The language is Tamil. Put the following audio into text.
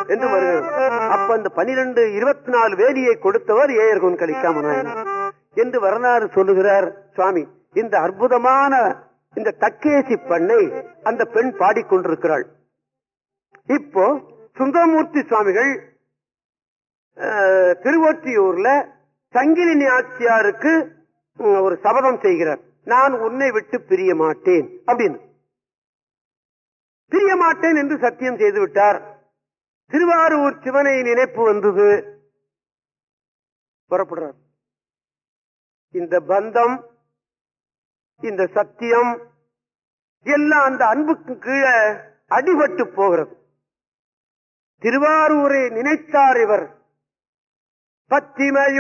என்று வருகிறது அப்ப அந்த பனிரெண்டு இருபத்தி நாலு வேலியை கொடுத்தவர் ஏயர்கோன் கலிக்காம நாயனார் என்று வரலாறு சொல்லுகிறார் சுவாமி இந்த அற்புதமான இந்த தக்கேசி பண்ணை அந்த பெண் பாடிக்கொண்டிருக்கிறாள் இப்போ சுந்தரமூர்த்தி சுவாமிகள் அஹ், திருவொற்றியூர்ல சங்கிலி நாச்சியாருக்கு உம், ஒரு சபதம் செய்கிறார் நான் உன்னை விட்டு பிரிய மாட்டேன் அப்படின்னு பிரிய மாட்டேன் என்று சத்தியம் செய்து விட்டார் திருவாரூர் சிவனை நினைப்பு வந்தது புறப்படுறார் இந்த பந்தம் இந்த சத்தியம் எல்லாம் அந்த அன்புக்கு கீழே அடிபட்டு போகிறது திருவாரூரை நினைத்தார் இவர் பத்திமையும்